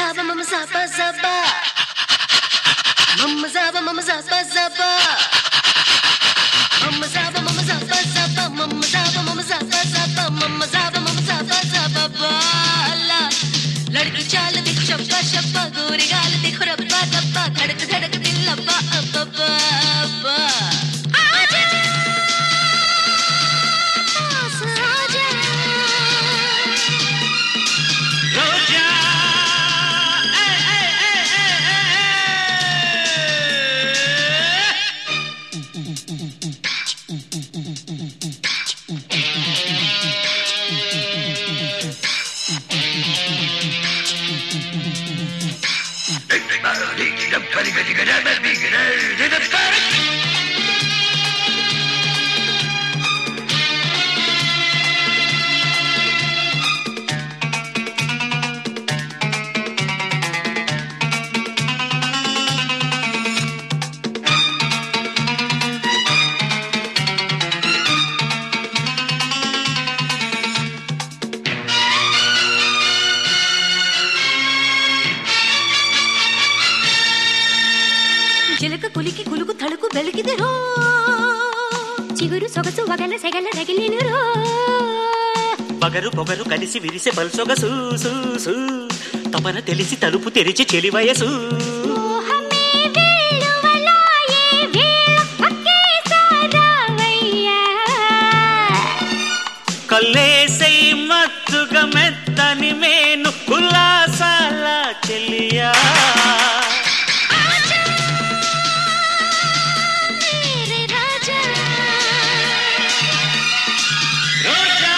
zaba mama zaba zaba Mama zaba mama zaba zaba Mama zaba mama zaba zaba Mama zaba mama zaba zaba Mama zaba mama zaba zaba बाला लड़की चाल देखो शब्बा शब्बा गोरी गाल देखो रब्बा दब्बा धड़क धड़क दिल लब्बा अब्बा अब्बा आजा पास आजा రోజా ఏ, ఏ, ఏ, ఏ, ఏ, ఏ. చిలక కులికి కులుకు తడుకు వెలికిదిరో చిగురు సొగసు వగల సెగల రగిలినురో పగరు పొగరు కలిసి విరిసే బల్సొగసు సు, సు. తపన తెలిసి తలుపు తెరిచి చెలివయసు మోహమే వేళువలాయే వేళ ఒకేసారావయ్యా. కల్లేసై మత్తుగా మెత్తని మేను కులాసాల చెల్లియా ఆజా మేరే రాజా రోజా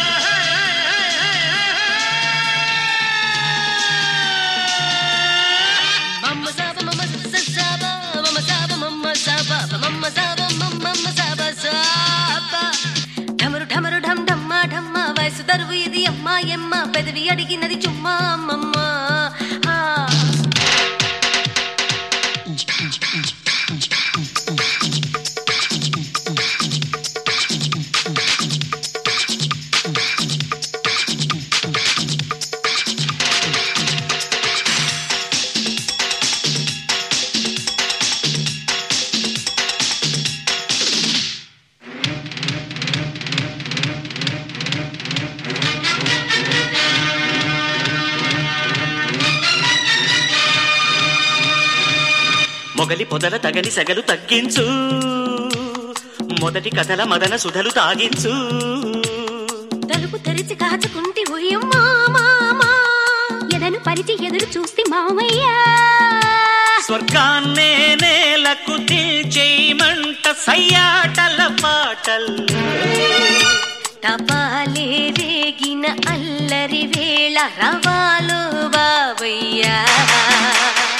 మమ్మ సాబ మమ్మ స సాబ మమ్మ సాబ మమ్మ సాబ మమ్మ సాబ మమ్మ సాబ సాబ ఢమరు ఢమరు ఢమ్ ఢమ్మ ఢమ్మ వయసు దరువు ఇది అమ్మ ఎమ్మ పెదవి అడిగినది చుమ్మా అమ్మమ్మ ఆ. మొగలి పొదల తగని సెగలు తగ్గించు మొదటి కథల మదన సుధలు తాగించు తలుపు తెరిచి కాచుకుంటి ఉయ్యమ్మా మామా ఎదను పరిచి ఎదురు చూస్తే మామయ్యా స్వర్గాన్నే నేలకు తీర్చేయమంట సయ్యాటల పాటల్ తపాలే రేగిన అల్లరి వేళ రవాలు బావయ్యా